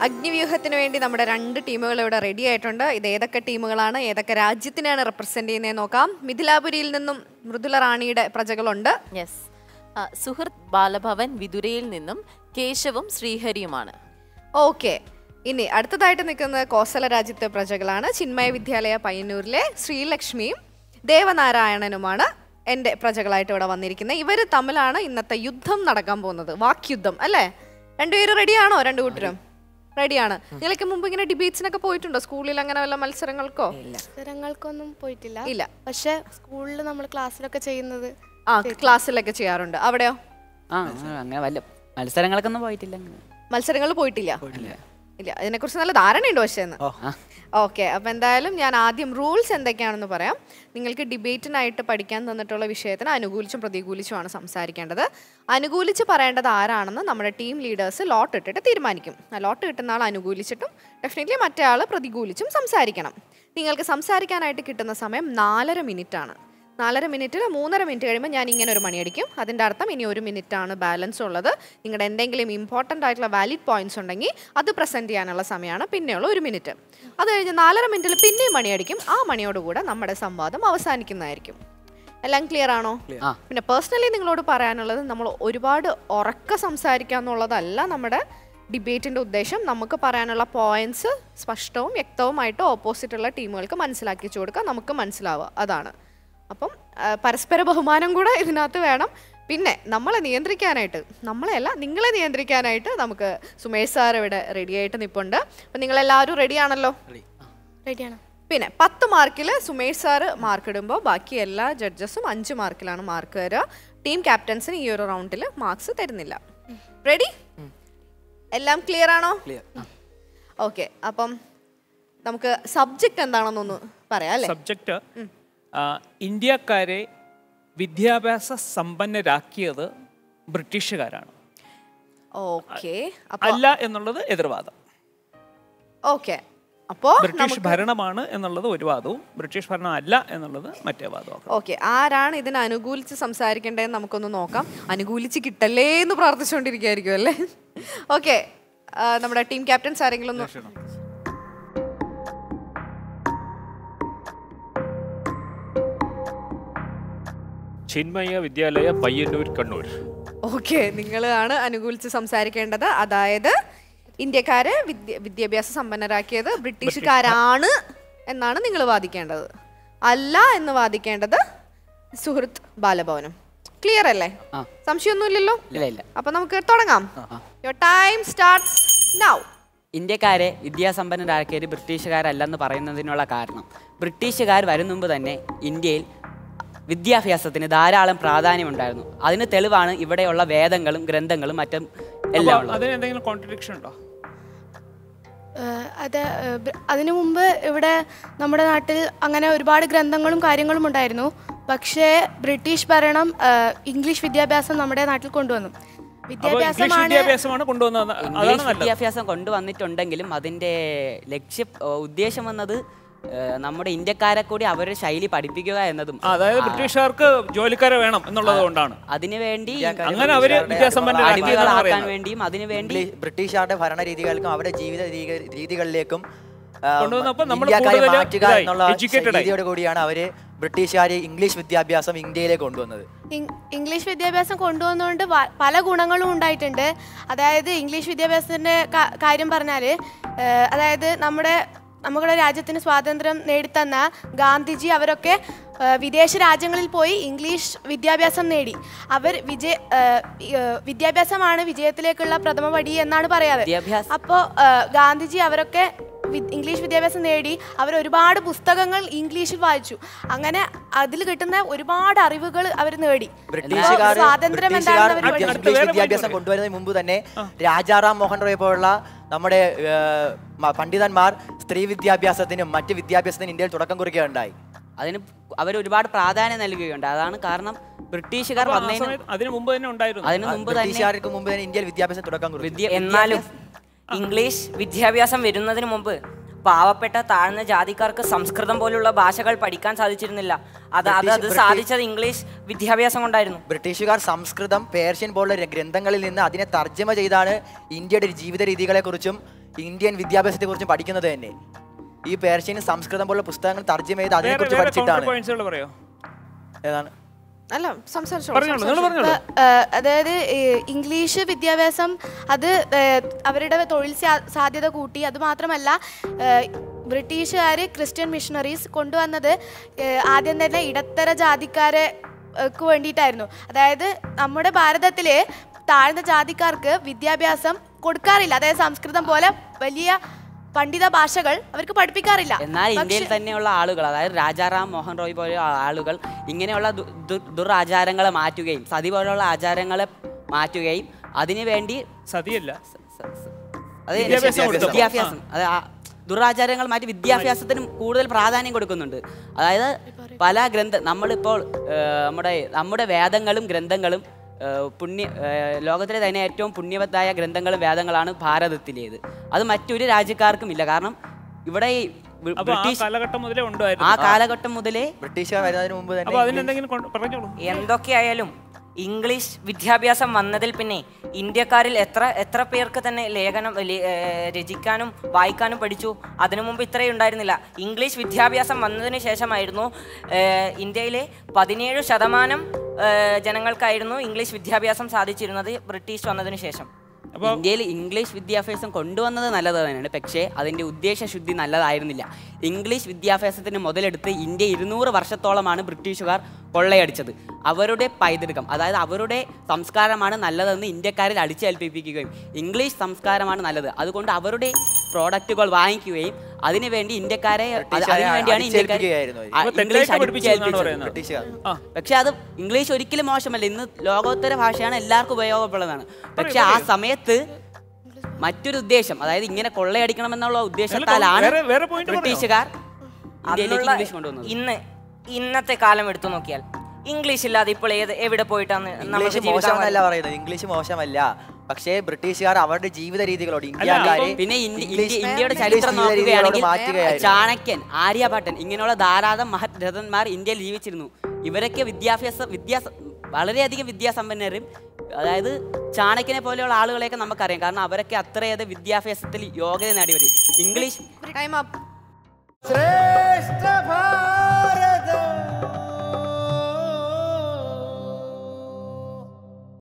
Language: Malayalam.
അഗ്നിവ്യൂഹത്തിന് വേണ്ടി നമ്മുടെ രണ്ട് ടീമുകൾ ഇവിടെ റെഡി ആയിട്ടുണ്ട് ഇത് ഏതൊക്കെ ടീമുകളാണ് ഏതൊക്കെ രാജ്യത്തിനെയാണ് റെപ്രസെന്റ് ചെയ്യുന്നത് നോക്കാം മിഥിലാപുരിയിൽ നിന്നും മൃദുല റാണിയുടെ പ്രജകളുണ്ട് യെസ് സുഹൃത്ത് ബാലഭവൻ വിതുരയിൽ നിന്നും കേശവും ശ്രീഹരിയുമാണ് ഓക്കെ ഇനി അടുത്തതായിട്ട് നിൽക്കുന്നത് കോസല രാജ്യത്തെ പ്രജകളാണ് ചിന്മയ വിദ്യാലയ പയ്യന്നൂരിലെ ശ്രീലക്ഷ്മിയും ദേവനാരായണനുമാണ് എൻ്റെ പ്രജകളായിട്ട് ഇവിടെ വന്നിരിക്കുന്നത് ഇവർ തമ്മിലാണ് ഇന്നത്തെ യുദ്ധം നടക്കാൻ പോകുന്നത് വാക്യുദ്ധം അല്ലേ രണ്ടുപേരും റെഡിയാണോ രണ്ടു കൂട്ടരും റെഡിയാണ് നിങ്ങളൊക്കെ മുമ്പ് ഇങ്ങനെ ഡിബേറ്റ്സിനൊക്കെ പോയിട്ടുണ്ടോ സ്കൂളിൽ അങ്ങനെ വല്ല മത്സരങ്ങൾക്കോ മത്സരങ്ങൾക്കൊന്നും പോയിട്ടില്ല ഇല്ല പക്ഷെ സ്കൂളിൽ നമ്മൾ ക്ലാസ്സിലൊക്കെ ചെയ്യുന്നത് ആ ക്ലാസ്സിലൊക്കെ ചെയ്യാറുണ്ട് അവിടെയോ ആ അങ്ങനെ വല്ല മത്സരങ്ങൾക്കൊന്നും പോയിട്ടില്ല അങ്ങനെ. മത്സരങ്ങളിൽ പോയിട്ടില്ല ഇല്ല അതിനെക്കുറിച്ച് നല്ല ധാരണയുണ്ട് പക്ഷേ എന്ന് ഓക്കെ അപ്പം എന്തായാലും ഞാൻ ആദ്യം റൂൾസ് എന്തൊക്കെയാണെന്ന് പറയാം നിങ്ങൾക്ക് ഡിബേറ്റിനായിട്ട് പഠിക്കാൻ തന്നിട്ടുള്ള വിഷയത്തിന് അനുകൂലിച്ചും പ്രതികൂലിച്ചുമാണ് സംസാരിക്കേണ്ടത് അനുകൂലിച്ച് പറയേണ്ടത് ആരാണെന്ന് നമ്മുടെ ടീം ലീഡേഴ്സ് ലോട്ട് ഇട്ടിട്ട് തീരുമാനിക്കും ആ ലോട്ട് കിട്ടുന്ന ആൾ അനുകൂലിച്ചിട്ടും ഡെഫിനറ്റ്ലി മറ്റേ ആൾ പ്രതികൂലിച്ചും സംസാരിക്കണം നിങ്ങൾക്ക് സംസാരിക്കാനായിട്ട് കിട്ടുന്ന സമയം നാലര മിനിറ്റ് ആണ് നാലര മിനിറ്റിൽ മൂന്നര മിനിറ്റ് കഴിയുമ്പോൾ ഞാൻ ഇങ്ങനെ ഒരു മണിയടിക്കും അതിൻ്റെ അർത്ഥം ഇനി ഒരു മിനിറ്റ് ആണ് ബാലൻസ് ഉള്ളത് നിങ്ങളുടെ എന്തെങ്കിലും ഇമ്പോർട്ടൻ്റ് ആയിട്ടുള്ള വാലിഡ് പോയിന്റ്സ് ഉണ്ടെങ്കിൽ അത് പ്രസൻറ്റ് ചെയ്യാനുള്ള സമയമാണ് പിന്നെയുള്ള ഒരു മിനിറ്റ് അത് കഴിഞ്ഞ് നാലര മിനിറ്റിൽ പിന്നെയും മണിയടിക്കും ആ മണിയോടുകൂടെ നമ്മുടെ സംവാദം അവസാനിക്കുന്നതായിരിക്കും എല്ലാം ക്ലിയർ ആണോ ആ. പിന്നെ പേഴ്സണലി നിങ്ങളോട് പറയാനുള്ളത് നമ്മൾ ഒരുപാട് ഉറക്ക സംസാരിക്കുക എന്നുള്ളതല്ല നമ്മുടെ ഡിബേറ്റിൻ്റെ ഉദ്ദേശം നമുക്ക് പറയാനുള്ള പോയിന്റ്സ് സ്പഷ്ടവും വ്യക്തവുമായിട്ട് ഓപ്പോസിറ്റുള്ള ടീമുകൾക്ക് മനസ്സിലാക്കിച്ചു കൊടുക്കുക നമുക്ക് മനസ്സിലാവുക അതാണ് അപ്പം ആ, പരസ്പര ബഹുമാനം കൂടെ ഇതിനകത്ത് വേണം പിന്നെ നമ്മളെ നിയന്ത്രിക്കാനായിട്ട് നമ്മളെയല്ല നിങ്ങളെ നിയന്ത്രിക്കാനായിട്ട് നമുക്ക് സുമേഷ് സാർ ഇവിടെ റെഡി ആയിട്ട് നിൽപ്പുണ്ട് അപ്പം നിങ്ങളെല്ലാവരും റെഡിയാണല്ലോ റെഡിയാണ് പിന്നെ പത്ത് മാർക്കിൽ സുമേഷ് സാറ് മാർക്ക് ഇടുമ്പോൾ ബാക്കി എല്ലാ ജഡ്ജസും അഞ്ച് മാർക്കിലാണ് മാർക്ക് തരിക ടീം ക്യാപ്റ്റൻസിന് ഈ ഒരു റൗണ്ടിൽ മാർക്സ് തരുന്നില്ല റെഡി എല്ലാം ക്ലിയർ ആണോ ഓക്കെ അപ്പം നമുക്ക് സബ്ജക്റ്റ് എന്താണെന്നൊന്ന് പറയാം അല്ലേ സബ്ജക്റ്റ് ഇന്ത്യക്കാരെ വിദ്യാഭ്യാസ സമ്പന്നരാക്കിയത് ബ്രിട്ടീഷുകാരാണ് ഓക്കെ അപ്പൊ അല്ല എന്നുള്ളത് എതിർവാദം ഓക്കെ അപ്പോ ബ്രിട്ടീഷ് ഭരണമാണ് എന്നുള്ളത് ഒരു വാദവും ബ്രിട്ടീഷ് ഭരണം അല്ല എന്നുള്ളത് മറ്റേ വാദവും ഓക്കെ ആരാണ് ഇതിനെ അനുകൂലിച്ച് സംസാരിക്കേണ്ടതെന്ന് നമുക്കൊന്ന് നോക്കാം അനുകൂലിച്ച് കിട്ടല്ലേ എന്ന് പ്രാർത്ഥിച്ചുകൊണ്ടിരിക്കുകയായിരിക്കും അല്ലേ ഓക്കെ നമ്മുടെ ടീം ക്യാപ്റ്റൻസ് ആരെങ്കിലും ഒന്ന് ചിന്മയ വിദ്യാലയ പയ്യന്നൂർ കണ്ണൂർ ഓക്കെ നിങ്ങളാണ് അനുകൂലിച്ച് സംസാരിക്കേണ്ടത് അതായത് ഇന്ത്യക്കാരെ വിദ്യ വിദ്യാഭ്യാസ സമ്പന്നരാക്കിയത് ബ്രിട്ടീഷുകാരാണ് എന്നാണ് നിങ്ങൾ വാദിക്കേണ്ടത് അല്ല എന്ന് വാദിക്കേണ്ടത് സുഹൃത്ത് ബാലഭവനും ക്ലിയർ അല്ലേ ആ. സംശയമൊന്നുമില്ലല്ലോ ഇല്ല ഇല്ല അപ്പൊ നമുക്ക് തുടങ്ങാം യുവർ ടൈം സ്റ്റാർട്ട് നൗ ഇന്ത്യക്കാരെ വിദ്യാസമ്പന്നരാക്കിയത് ബ്രിട്ടീഷുകാരല്ലെന്ന് പറയുന്നതിനുള്ള കാരണം ബ്രിട്ടീഷുകാർ വരും മുമ്പ് തന്നെ ഇന്ത്യയിൽ വിദ്യാഭ്യാസത്തിന് ധാരാളം പ്രാധാന്യമുണ്ടായിരുന്നു അതിന് തെളിവാണ് ഇവിടെയുള്ള വേദങ്ങളും ഗ്രന്ഥങ്ങളും മറ്റും എല്ലാം ഉള്ളത് അതിന് എന്തെങ്കിലും കോൺട്രഡിക്ഷൻ ഉണ്ടോ ഏഹ് അത് ഏഹ് ബ- അതിനു മുമ്പ് ഇവിടെ നമ്മുടെ നാട്ടിൽ അങ്ങനെ ഒരുപാട് ഗ്രന്ഥങ്ങളും കാര്യങ്ങളും ഉണ്ടായിരുന്നു പക്ഷേ ബ്രിട്ടീഷ് ഭരണം ഏഹ് ഇംഗ്ലീഷ് വിദ്യാഭ്യാസം നമ്മുടെ നാട്ടിൽ കൊണ്ടുവന്നു അപ്പോൾ ഇംഗ്ലീഷ് വിദ്യാഭ്യാസമാണ് വിദ്യാഭ്യാസമാണ് കൊണ്ടുവന്നത് അതാണ് ഇംഗ്ലീഷ് നല്ലത് വിദ്യാഭ്യാസം കൊണ്ടുവന്നിട്ടുണ്ടെങ്കിലും അതിൻ്റെ ലക്ഷ്യ ഉദ്ദേശം വന്നത് ഏഹ്, നമ്മുടെ ഇന്ത്യക്കാരെ കൂടി അവരുടെ ശൈലി പഠിപ്പിക്കുക എന്നതും അതായത് ബ്രിട്ടീഷുകാർക്ക് ജോലിക്കാരെ വേണം എന്നുള്ളത് കൊണ്ടാണ് അതിനുവേണ്ടി അങ്ങനെ അവര് വിദ്യാസമ്പന്നരാക്കി എന്നാണ് അടിമകളാക്കാൻ പറയുന്നത്. വേണ്ടിയും അതിനുവേണ്ടി ഇംഗ്ലീഷ് ബ്രിട്ടീഷുകാരുടെ ഭരണ രീതികൾക്കും അവരുടെ ജീവിത രീതി- രീതികളിലേക്കും ആ, കൊണ്ടുവന്നപ്പോൾ നമ്മൾ ഇന്ത്യക്കാരെ കൂടുതൽ മാറ്റുക ഇതായി, എന്നുള്ള educated ആയി. രീതിയോട് കൂടിയാണ് അവര് ബ്രിട്ടീഷുകാർ ഇംഗ്ലീഷ് വിദ്യാഭ്യാസം ഇന്ത്യയിലേക്ക് കൊണ്ടുവന്നത് ഇങ്- ഇംഗ്ലീഷ് വിദ്യാഭ്യാസം കൊണ്ടുവന്നുകൊണ്ട് വ- പല ഗുണങ്ങളും ഉണ്ടായിട്ടുണ്ട് അതായത് ഇംഗ്ലീഷ് വിദ്യാഭ്യാസത്തിൻ്റെ കാര്യം പറഞ്ഞാൽ അതായത് നമ്മുടെ നമ്മുടെ രാജ്യത്തിന് സ്വാതന്ത്ര്യം നേടിത്തന്ന ഗാന്ധിജി അവരൊക്കെ ഏഹ്, വിദേശ രാജ്യങ്ങളിൽ പോയി ഇംഗ്ലീഷ് വിദ്യാഭ്യാസം നേടി അവർ വിജയ ഏഹ്, ഏഹ്, വിദ്യാഭ്യാസമാണ് വിജയത്തിലേക്കുള്ള പ്രഥമ പടി എന്നാണ് പറയാറ് വിദ്യാഭ്യാസം അപ്പോൾ ഗാന്ധിജി അവരൊക്കെ വി- ഇംഗ്ലീഷ് വിദ്യാഭ്യാസം നേടി അവർ ഒരുപാട് പുസ്തകങ്ങൾ ഇംഗ്ലീഷിൽ വായിച്ചു അങ്ങനെ അതിൽ കിട്ടുന്ന ഒരുപാട് അറിവുകൾ അവർ നേടി ബ്രിട്ടീഷുകാർ ഇപ്പോ സ്വാതന്ത്ര്യം ബ്രിട്ടീഷുകാർ എന്താണെന്ന് അവർ വിദ്യ- പഠിച്ചു. ഇംഗ്ലീഷ് വേറെ വിദ്യാഭ്യാസം പോയിന്റ് കൊണ്ടുവരുന്നതിന് മുമ്പ് തന്നെ രാജാറാം മോഹൻ റോയ് പോലുള്ള നമ്മുടെ ഏഹ്, മ- പണ്ഡിതന്മാർ സ്ത്രീ വിദ്യാഭ്യാസത്തിനും മറ്റ് വിദ്യാഭ്യാസത്തിനും ഇന്ത്യയിൽ തുടക്കം കുറിക്കുകയുണ്ടായി അതിന് അവർ ഒരുപാട് പ്രാധാന്യം നൽകുകയുണ്ട് അതാണ് കാരണം ബ്രിട്ടീഷുകാർ അപ്പോൾ ആ വന്നതിന് സമയത്ത് അതിന് മുമ്പ് തന്നെ ഉണ്ടായിരുന്നു അതിന് മുമ്പ് തന്നെ ബ്രിട്ടീഷുകാർക്ക് മുമ്പ് തന്നെ ഇന്ത്യയിൽ വിദ്യാഭ്യാസം തുടക്കം കുറിച്ചു വിദ്യ എന്നാലും ഇംഗ്ലീഷ് വിദ്യാഭ്യാസം വരുന്നതിന് മുമ്പ് പാവപ്പെട്ട താഴ്ന്ന ജാതിക്കാർക്ക് സംസ്കൃതം പോലുള്ള ഭാഷകൾ പഠിക്കാൻ സാധിച്ചിരുന്നില്ല അത് അത് അത് ബ്രിട്ടീഷ്- സാധിച്ചത് ഇംഗ്ലീഷ് വിദ്യാഭ്യാസം കൊണ്ടായിരുന്നു ബ്രിട്ടീഷുകാർ സംസ്കൃതം പേർഷ്യൻ പോലുള്ള ര- ഗ്രന്ഥങ്ങളിൽ നിന്ന് അതിനെ തർജ്ജമ ചെയ്താണ് ഇന്ത്യയുടെ ഒരു ജീവിത രീതികളെക്കുറിച്ചും ഇന്ത്യൻ വിദ്യാഭ്യാസത്തെ കുറിച്ച് പഠിക്കുന്നത് തന്നെ ഈ പേർഷ്യനും സംസ്കൃതം പോലുള്ള പുസ്തകങ്ങൾ തർജ്ജമ ചെയ്ത് അതിനെ വേറെ കുറിച്ച് വേറെ കൗണ്ടർ പഠിച്ചിട്ടാണ് പോയിന്റ്സുകൾ പറയോ ഏതാണ് അല്ല സംസാരിച്ചോളൂ പറഞ്ഞോളൂ നിങ്ങൾ സംസാരിച്ചോളൂ. പറഞ്ഞോളൂ ഏഹ് അതായത് ഈ ഇംഗ്ലീഷ് വിദ്യാഭ്യാസം അത് ഏഹ് അവരുടെ തൊഴിൽ സാ- സാധ്യത കൂട്ടി അതുമാത്രമല്ല ബ്രിട്ടീഷുകാർ ക്രിസ്ത്യൻ മിഷണറീസ് കൊണ്ടുവന്നത് ഏഹ് ആദ്യം തന്നെ ഇടത്തര ജാതിക്കാരെ ഏഹ് ക്ക് വേണ്ടിയിട്ടായിരുന്നു അതായത് നമ്മുടെ ഭാരതത്തിലെ താഴ്ന്ന ജാതിക്കാർക്ക് വിദ്യാഭ്യാസം കൊടുക്കാറില്ല അതായത് സംസ്കൃതം പോലെ വലിയ പണ്ഡിത ഭാഷകൾ അവർക്ക് പഠിപ്പിക്കാറില്ല എന്നാൽ ഇന്ത്യയിൽ തന്നെയുള്ള ആളുകൾ അതായത് രാജാറാം മോഹൻ റോയ് പോലെയുള്ള ആളുകൾ ഇങ്ങനെയുള്ള ദു- ദു- ദുരാചാരങ്ങളെ മാറ്റുകയും സതി പോലുള്ള ആചാരങ്ങളെ മാറ്റുകയും അതിനുവേണ്ടി സതിയല്ല സ- സ- അത് വിദ്യാഭ്യാസം കൊടുത്തപ്പോൾ. വിദ്യാഭ്യാസം അത് ആ ദുരാചാരങ്ങൾ മാറ്റി വിദ്യാഭ്യാസത്തിനും കൂടുതൽ പ്രാധാന്യം കൊടുക്കുന്നുണ്ട് അതായത് പല ഗ്രന്ഥ നമ്മളിപ്പോൾ ഏഹ്, നമ്മുടെ നമ്മുടെ വേദങ്ങളും ഗ്രന്ഥങ്ങളും ഏഹ്, പുണ്യ ഏഹ്, ലോകത്തിലെ തന്നെ ഏറ്റവും പുണ്യവത്തായ ഗ്രന്ഥങ്ങളും വേദങ്ങളാണ് ഭാരതത്തിലേത് അത് മറ്റൊരു രാജ്യക്കാർക്കും ഇല്ല കാരണം ഇവിടെ ഈ ബി- അപ്പൊ ആ ബ്രിട്ടീഷ് കാലഘട്ടം മുതലേ ആ ഉണ്ടായിരുന്നു കാലഘട്ടം മുതലേ ബ്രിട്ടീഷുകാർ വരുന്നതിന് മുമ്പ് അപ്പൊ തന്നെ അതിനെന്തെങ്കിലും കൊണ്ട് പറഞ്ഞോളൂ എന്തൊക്കെയായാലും ഇംഗ്ലീഷ് വിദ്യാഭ്യാസം വന്നതിൽ പിന്നെ ഇന്ത്യക്കാരിൽ എത്ര എത്ര പേർക്ക് തന്നെ ലേഖനം ലേ- ഏർ രചിക്കാനും വായിക്കാനും പഠിച്ചു അതിനു മുമ്പ് ഇത്രയും ഉണ്ടായിരുന്നില്ല ഇംഗ്ലീഷ് വിദ്യാഭ്യാസം വന്നതിന് ശേഷമായിരുന്നു ഏർ ഇന്ത്യയിലെ പതിനേഴ് ശതമാനം ഏർ ജനങ്ങൾക്കായിരുന്നു ഇംഗ്ലീഷ് വിദ്യാഭ്യാസം സാധിച്ചിരുന്നത് ബ്രിട്ടീഷ് വന്നതിന് ശേഷം അപ്പൊ ഇന്ത്യയിൽ ഇംഗ്ലീഷ് വിദ്യാഭ്യാസം കൊണ്ടുവന്നത് നല്ലത് തന്നെയാണ് പക്ഷേ അതിൻ്റെ ഉദ്ദേശശുദ്ധി നല്ലതായിരുന്നില്ല ഇംഗ്ലീഷ് വിദ്യാഭ്യാസത്തിന് മുതലെടുത്ത് ഇന്ത്യ ഇരുന്നൂറ് വർഷത്തോളമാണ് ബ്രിട്ടീഷുകാർ കൊള്ളയടിച്ചത് അവരുടെ പൈതൃകം അതായത് അവരുടെ സംസ്കാരമാണ് നല്ലതെന്ന് ഇന്ത്യക്കാരിൽ അടിച്ചേൽപ്പിക്കുകയും ഇംഗ്ലീഷ് സംസ്കാരമാണ് നല്ലത് അതുകൊണ്ട് അവരുടെ പ്രോഡക്റ്റുകൾ വാങ്ങിക്കുകയും അതിനുവേണ്ടി ഇന്ത്യക്കാരെ അത് ബ്രിട്ടീഷുകാരെ അതിനുവേണ്ടിയാണ് ഇന്ത്യക്കാർ അടിച്ചേൽപ്പിക്കുകയായിരുന്നു അവര്. ആ, അപ്പൊ ഇംഗ്ലീഷ് തെറ്റായിട്ട് പഠിപ്പിച്ചു എന്നാണ് അടിച്ചേൽപ്പിച്ചത് പറയുന്നത്. ബ്രിട്ടീഷുകാർ ആ പക്ഷെ അത് ഇംഗ്ലീഷ് ഒരിക്കലും മോശമല്ല ഇന്ന് ലോകോത്തര ഭാഷയാണ് എല്ലാവർക്കും ഉപയോഗപ്പെടുന്നതാണ് പക്ഷെ ആ സമയത്ത് മറ്റൊരു ഉദ്ദേശം അതായത് ഇങ്ങനെ കൊള്ളയടിക്കണമെന്നുള്ള ഉദ്ദേശത്താലാണ് വേറെ- വേറെ point പറഞ്ഞോ? ബ്രിട്ടീഷുകാർ ഇന്ത്യയിലേക്ക് അന്നുള്ള ഇംഗ്ലീഷ് കൊണ്ടുവന്നത് ഇന്ന് ഇന്നത്തെ കാലം എടുത്തു നോക്കിയാൽ ഇംഗ്ലീഷ് ഇല്ലാതെ ഇപ്പോൾ ഏത് എവിടെ പോയിട്ടാണ് ഇംഗ്ലീഷ് നമുക്ക് മോശമെന്നല്ല ജീവിക്കാൻ പറയുന്നത് ഇംഗ്ലീഷ് മോശമല്ല പക്ഷേ ബ്രിട്ടീഷുകാർ അവരുടെ ജീവിത രീതികളോട് ഇന്ത്യക്കാര് പിന്നെ ഇന്ത്യ- ഇംഗ്ലീഷ് ഇന്ത്യ- ഇന്ത്യയുടെ ഇംഗ്ലീഷ് ചരിത്രം ജീവിത രീതികളോട് നോക്കുകയാണെങ്കിൽ മാറ്റുകയായിരുന്നു ചാണക്യൻ ആര്യഭട്ടൻ ഇങ്ങനെയുള്ള ധാരാളം മഹത് രഥന്മാർ ഇന്ത്യയിൽ ജീവിച്ചിരുന്നു ഇവരൊക്കെ വിദ്യാഭ്യാസ വിദ്യാ വളരെയധികം വിദ്യാസമ്പന്നരും അതായത് ചാണക്യനെ പോലെയുള്ള ആളുകളെയൊക്കെ നമുക്കറിയാം കാരണം അവരൊക്കെ അത്രയേറെ വിദ്യാഭ്യാസത്തിൽ യോഗ്യത നേടിയവർ ഇംഗ്ലീഷ് ടൈം അപ്പ് ശ്രേഷ്ഠ ഭാരത